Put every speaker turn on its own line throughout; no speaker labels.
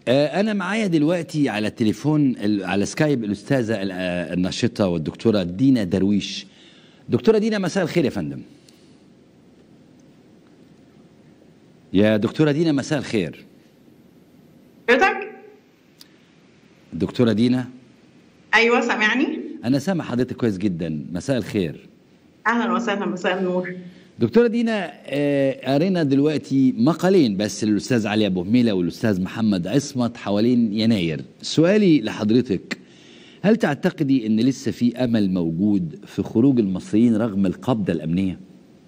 آه، أنا معايا دلوقتي على التليفون ال- على سكايب الأستاذة ال- آه، الناشطة والدكتورة دينا درويش دكتورة دينا مساء الخير يا فندم يا دكتورة دينا مساء الخير
حضرتك
دكتورة دينا
ايوه سامعني
أنا سامع حضرتك كويس جدا مساء الخير
اهلا وسهلا مساء النور
دكتورة دينا آه، قرينا دلوقتي مقالين بس للأستاذ علي أبو هميلة والأستاذ محمد عصمت حوالين يناير سؤالي لحضرتك هل تعتقدي أن لسه في أمل موجود في خروج المصريين رغم القبضة الأمنية؟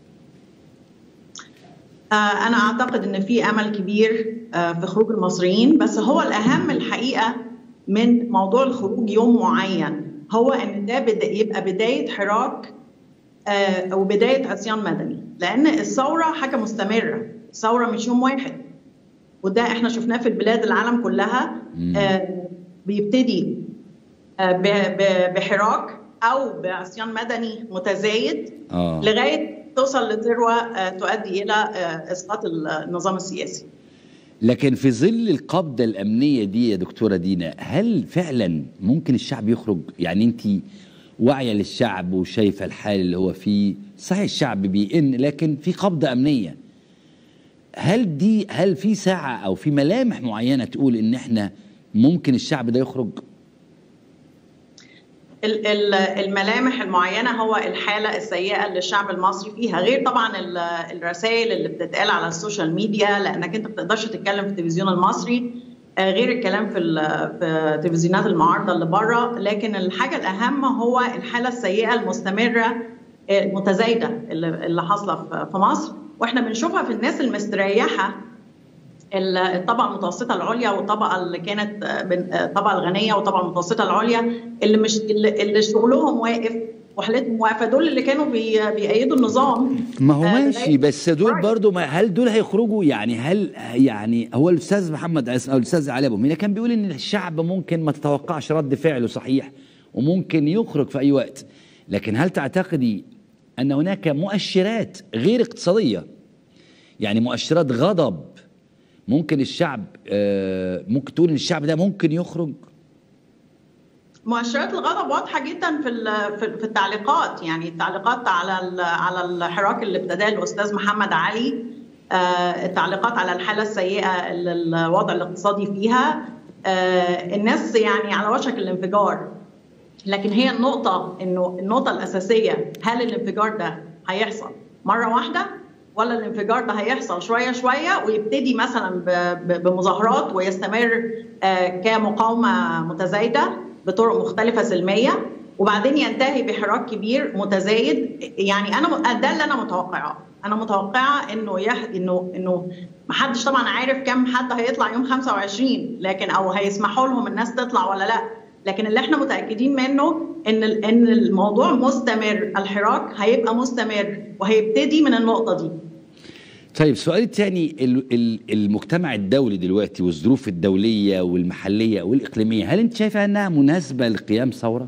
آه انا اعتقد ان في امل كبير آه في خروج المصريين بس هو الاهم الحقيقه من موضوع الخروج يوم معين هو ان ده بدا يبقى بدايه حراك آه وبدايه عصيان مدني لان الثوره حاجه مستمره الثوره مش يوم واحد وده احنا شفناه في البلاد العالم كلها آه بيبتدي آه ب- ب- بحراك او بعصيان مدني متزايد
آه.
لغايه توصل لذروه آه، تؤدي الى آه، اسقاط النظام السياسي.
لكن في ظل القبضة الأمنية دي يا دكتورة دينا هل فعلا ممكن الشعب يخرج يعني أنت واعية للشعب وشايفة الحال اللي هو فيه صحيح الشعب بيئن لكن في قبضة أمنية هل دي هل في ساعة أو في ملامح معينة تقول إن إحنا ممكن الشعب ده يخرج
ال- ال- الملامح المعينه هو الحاله السيئه اللي الشعب المصري فيها غير طبعا ال- الرسائل اللي بتتقال على السوشيال ميديا لانك انت ما بتقدرش تتكلم في التلفزيون المصري آه، غير الكلام في ال- في تلفزيونات المعارضه اللي بره لكن الحاجه الاهم هو الحاله السيئه المستمره آه، المتزايده اللي اللي حاصله في- في مصر واحنا بنشوفها في الناس المستريحه الطبقه المتوسطه العليا والطبقه اللي كانت آه، بن- آه، الطبقه الغنيه والطبقه المتوسطه العليا اللي مش اللي اللي شغلهم واقف وحالتهم واقفه دول اللي كانوا بي- بيأيدوا النظام
ما هو
آه،
ماشي
لغاية-
بس دول
Right.
برضو ما هل دول هيخرجوا يعني هل يعني هو الاستاذ محمد عصام او الاستاذ علي ابو مينا كان بيقول ان الشعب ممكن ما تتوقعش رد فعله صحيح وممكن يخرج في اي وقت لكن هل تعتقدي ان هناك مؤشرات غير اقتصاديه يعني مؤشرات غضب ممكن الشعب آه، ممكن تقول ان الشعب ده ممكن يخرج
مؤشرات الغضب واضحه جدا في ال- في في التعليقات يعني التعليقات على ال- على الحراك اللي ابتداه الاستاذ محمد علي آه، التعليقات على الحاله السيئه اللي الوضع الاقتصادي فيها آه، الناس يعني على وشك الانفجار لكن هي النقطة إنه النقطة الأساسية هل الانفجار ده هيحصل مرة واحدة ولا الانفجار ده هيحصل شوية شوية ويبتدي مثلا ب- ب- بمظاهرات ويستمر آه، كمقاومة متزايدة بطرق مختلفة سلمية وبعدين ينتهي بحراك كبير متزايد يعني أنا م- ده اللي أنا متوقعاه أنا متوقعة إنه يح... إنه إنه محدش طبعا عارف كم حد هيطلع يوم 25 لكن أو هيسمحوا لهم الناس تطلع ولا لأ لكن اللي احنا متاكدين منه ان ال- ان الموضوع مستمر الحراك هيبقى مستمر وهيبتدي من النقطه دي
طيب سؤالي الثاني المجتمع الدولي دلوقتي والظروف الدولية والمحلية والإقليمية هل أنت شايفة أنها مناسبة لقيام ثورة؟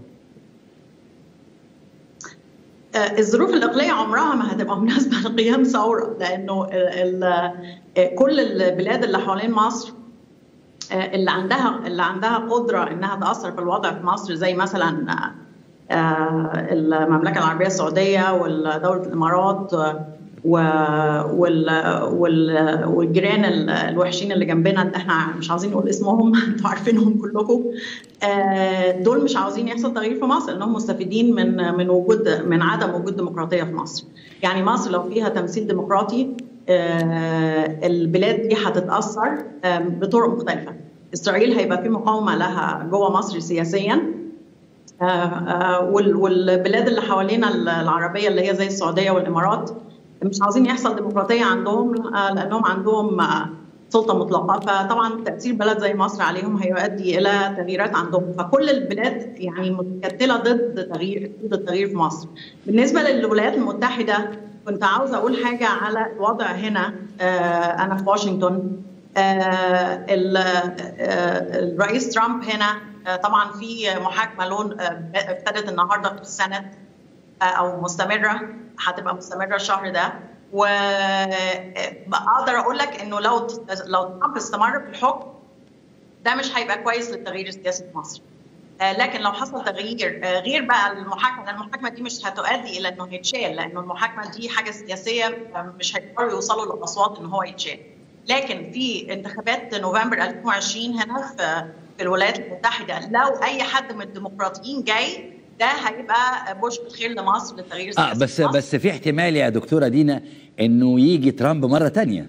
آه، الظروف الاقليميه عمرها ما هتبقى مناسبه لقيام ثوره لانه ال- ال- آه، كل البلاد اللي حوالين مصر آه، اللي عندها اللي عندها قدره انها تاثر في الوضع في مصر زي مثلا آه، آه، المملكه العربيه السعوديه ودوله الامارات آه، و- وال- وال- والجيران ال- الوحشين اللي جنبنا احنا مش عاوزين نقول اسمهم انتوا عارفينهم كلكم آه، دول مش عاوزين يحصل تغيير في مصر لانهم مستفيدين من من وجود من عدم وجود ديمقراطيه في مصر يعني مصر لو فيها تمثيل ديمقراطي آه، البلاد دي هتتاثر آه، بطرق مختلفه اسرائيل هيبقى في مقاومه لها جوه مصر سياسيا آه، آه، وال- والبلاد اللي حوالينا العربيه اللي هي زي السعوديه والامارات مش عاوزين يحصل ديمقراطيه عندهم آه، لانهم عندهم آه، سلطه مطلقه فطبعا تاثير بلد زي مصر عليهم هيؤدي الى تغييرات عندهم فكل البلاد يعني متكتله ضد تغيير ضد التغيير في مصر بالنسبه للولايات المتحده كنت عاوزه اقول حاجه على الوضع هنا آه، انا في واشنطن آه، ال- آه، الرئيس ترامب هنا آه، طبعا في محاكمه لون آه، ابتدت النهارده في السنه آه، او مستمره هتبقى مستمره الشهر ده واقدر اقول لك انه لو لو ترامب استمر في الحكم ده مش هيبقى كويس للتغيير السياسي في مصر لكن لو حصل تغيير غير بقى المحاكمه المحاكمه دي مش هتؤدي الى انه يتشال لانه المحاكمه دي حاجه سياسيه مش هيقدروا يوصلوا للاصوات ان هو يتشال لكن في انتخابات نوفمبر 2020 هنا في في الولايات المتحده لو اي حد من الديمقراطيين جاي ده هيبقى بشرة خير لمصر للتغيير السياسي
اه بس بس في احتمال يا دكتوره دينا انه يجي ترامب مره ثانيه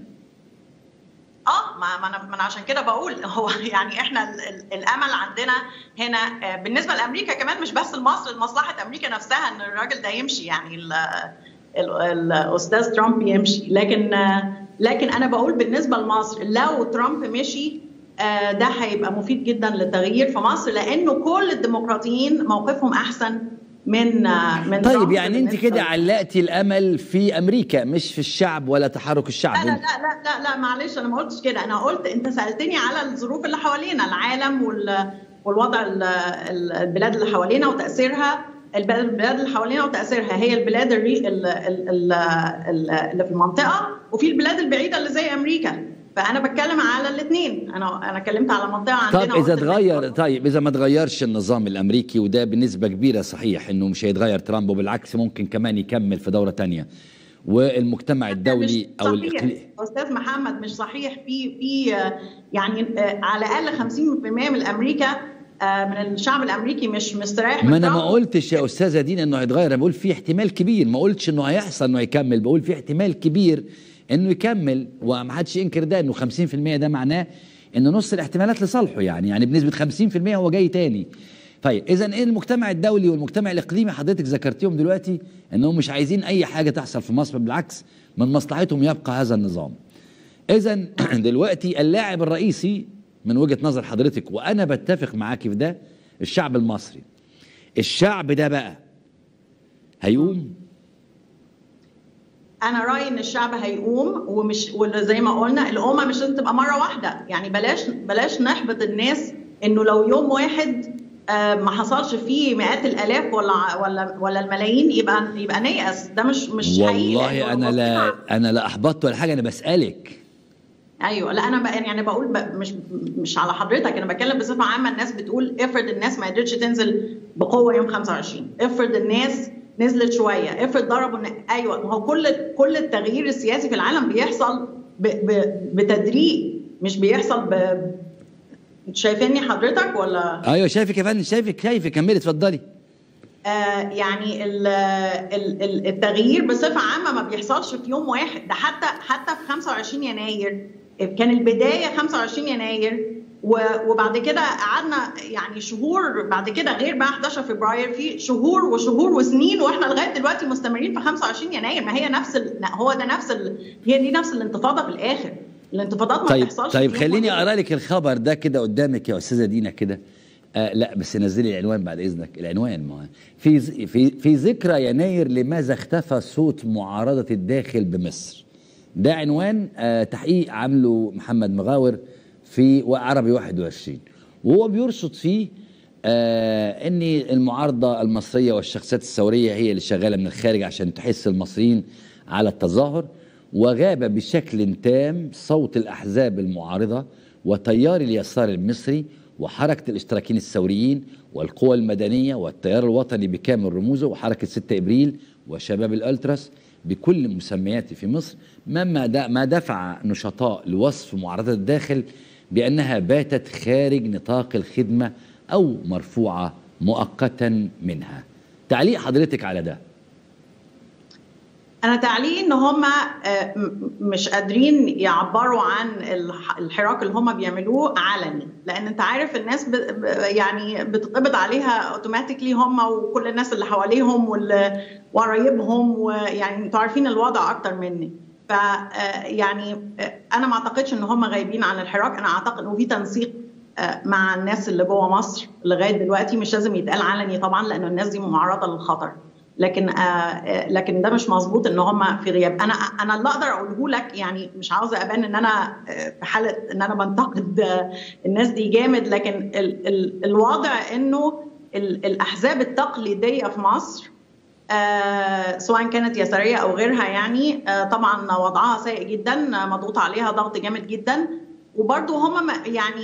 اه ما ما انا, ما أنا عشان كده بقول هو يعني احنا ال ال الامل عندنا هنا بالنسبه لامريكا كمان مش بس لمصر لمصلحه امريكا نفسها ان الراجل ده يمشي يعني ال ال الاستاذ ترامب يمشي لكن لكن انا بقول بالنسبه لمصر لو ترامب مشي ده هيبقى مفيد جدا للتغيير في مصر لانه كل الديمقراطيين موقفهم احسن من من
طيب يعني انت كده علقتي الامل في امريكا مش في الشعب ولا تحرك الشعب
لا لا لا لا, لا معلش انا ما قلتش كده انا قلت انت سالتني على الظروف اللي حوالينا العالم وال والوضع البلاد اللي حوالينا وتاثيرها البلاد اللي حوالينا وتاثيرها هي البلاد اللي في المنطقه وفي البلاد البعيده اللي زي امريكا فانا بتكلم على الاثنين انا انا اتكلمت على منطقه عندنا
طيب اذا اتغير طيب اذا ما اتغيرش النظام الامريكي وده بنسبه كبيره صحيح انه مش هيتغير ترامب وبالعكس ممكن كمان يكمل في دوره ثانيه والمجتمع الدولي
او الاقليمي استاذ محمد مش صحيح في في يعني على الاقل 50% من امريكا من الشعب الامريكي مش مستريح
ما انا ما قلتش يا استاذه دينا انه هيتغير انا بقول في احتمال كبير ما قلتش انه هيحصل انه يكمل بقول في احتمال كبير انه يكمل وما حدش ينكر ده انه 50% ده معناه ان نص الاحتمالات لصالحه يعني يعني بنسبه 50% هو جاي تاني طيب اذا ايه المجتمع الدولي والمجتمع الاقليمي حضرتك ذكرتيهم دلوقتي انهم مش عايزين اي حاجه تحصل في مصر بالعكس من مصلحتهم يبقى هذا النظام اذا دلوقتي اللاعب الرئيسي من وجهه نظر حضرتك وانا بتفق معاكي في ده الشعب المصري الشعب ده بقى هيقوم
انا رايي ان الشعب هيقوم ومش وزي ما قلنا الامه مش لازم تبقى مره واحده يعني بلاش بلاش نحبط الناس انه لو يوم واحد ما حصلش فيه مئات الالاف ولا ولا ولا الملايين يبقى يبقى نيأس ده مش مش
والله انا لا انا لا احبطت ولا حاجه انا بسالك
ايوه لا انا بقى يعني بقول بقى مش مش على حضرتك انا بتكلم بصفه عامه الناس بتقول افرض الناس ما قدرتش تنزل بقوه يوم 25 افرض الناس نزلت شويه افرض ضربوا ايوه ما هو كل كل التغيير السياسي في العالم بيحصل ب... ب... بتدريج مش بيحصل ب... شايفيني حضرتك ولا
ايوه شايفك يا فندم شايفك شايفك كملي اتفضلي
آه يعني ال ال التغيير بصفه عامه ما بيحصلش في يوم واحد ده حتى حتى في 25 يناير كان البدايه 25 يناير وبعد كده قعدنا يعني شهور بعد كده غير بقى 11 فبراير في شهور وشهور وسنين واحنا لغايه دلوقتي مستمرين في 25 يناير ما هي نفس ال... هو ده نفس ال... هي دي نفس الانتفاضه في الاخر الانتفاضات ما
طيب
بتحصلش
طيب خليني اقرا لك الخبر ده كده قدامك يا استاذه دينا كده آه لا بس نزلي العنوان بعد اذنك العنوان ما في في في ذكرى يناير لماذا اختفى صوت معارضه الداخل بمصر ده عنوان آه تحقيق عامله محمد مغاور في وعربي 21 وهو بيرصد فيه آه ان المعارضه المصريه والشخصيات الثوريه هي اللي شغاله من الخارج عشان تحس المصريين على التظاهر وغاب بشكل تام صوت الاحزاب المعارضه وتيار اليسار المصري وحركه الاشتراكيين الثوريين والقوى المدنيه والتيار الوطني بكامل رموزه وحركه 6 ابريل وشباب الالتراس بكل مسمياته في مصر مما ما دفع نشطاء لوصف معارضه الداخل بأنها باتت خارج نطاق الخدمة أو مرفوعة مؤقتا منها تعليق حضرتك على ده
أنا تعليقي إن هم مش قادرين يعبروا عن الحراك اللي هم بيعملوه علني لأن أنت عارف الناس يعني بتتقبض عليها أوتوماتيكلي هم وكل الناس اللي حواليهم وقرايبهم ويعني أنتوا عارفين الوضع أكتر مني ف يعني انا ما اعتقدش ان هم غايبين عن الحراك انا اعتقد انه في تنسيق مع الناس اللي جوه مصر لغايه دلوقتي مش لازم يتقال علني طبعا لانه الناس دي معرضه للخطر لكن لكن ده مش مظبوط ان هم في غياب انا انا اللي اقدر اقوله لك يعني مش عاوزه ابان ان انا في حاله ان انا بنتقد الناس دي جامد لكن ال ال الوضع انه الاحزاب التقليديه في مصر آه سواء كانت يساريه او غيرها يعني آه طبعا وضعها سيء جدا مضغوط عليها ضغط جامد جدا وبرضه هم يعني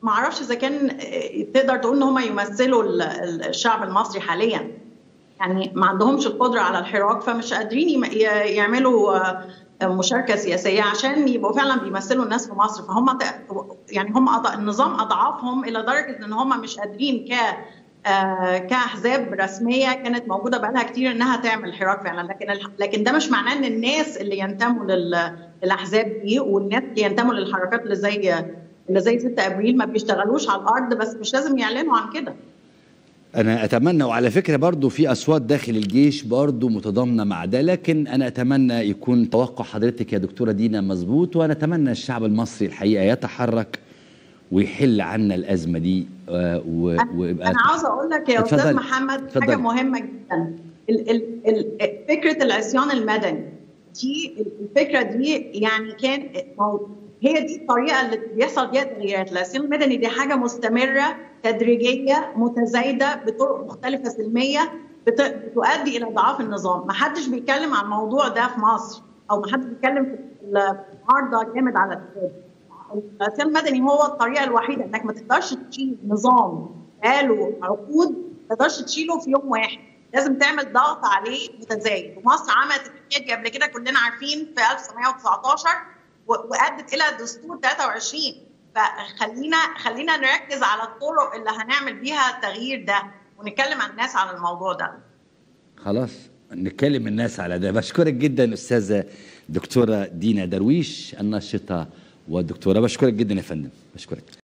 ما اعرفش اذا كان تقدر تقول ان هم يمثلوا الشعب المصري حاليا يعني ما عندهمش القدره على الحراك فمش قادرين يعملوا مشاركه سياسيه عشان يبقوا فعلا بيمثلوا الناس في مصر فهم يعني هم النظام اضعفهم الى درجه ان هم مش قادرين ك كاحزاب رسميه كانت موجوده بقالها كتير انها تعمل حراك فعلا لكن لكن ده مش معناه ان الناس اللي ينتموا للاحزاب دي والناس اللي ينتموا للحركات اللي زي اللي زي 6 ابريل ما بيشتغلوش على الارض بس مش لازم يعلنوا عن كده
انا اتمنى وعلى فكره برضو في اصوات داخل الجيش برضو متضامنه مع ده لكن انا اتمنى يكون توقع حضرتك يا دكتوره دينا مظبوط وانا اتمنى الشعب المصري الحقيقه يتحرك ويحل عنا الازمه دي
ويبقى انا عاوزه اقول لك يا استاذ محمد اتفضل. حاجه مهمه جدا ال ال ال فكره العصيان المدني دي الفكره دي يعني كان هي دي الطريقه اللي بيحصل فيها تغييرات العصيان المدني دي حاجه مستمره تدريجيه متزايده بطرق مختلفه سلميه بتؤدي الى ضعاف النظام ما حدش بيتكلم عن الموضوع ده في مصر او ما حدش بيتكلم في النهارده جامد على الكتاب العصيان المدني هو الطريقه الوحيده انك ما تقدرش تشيل نظام بقاله عقود ما تقدرش تشيله في يوم واحد لازم تعمل ضغط عليه متزايد ومصر عملت الحكايه دي قبل كده كلنا عارفين في 1919 وادت الى دستور 23 فخلينا خلينا نركز على الطرق اللي هنعمل بيها التغيير ده ونتكلم عن الناس على الموضوع ده
خلاص نتكلم الناس على ده بشكرك جدا استاذه دكتوره دينا درويش الناشطه والدكتوره بشكرك جدا يا فندم بشكرك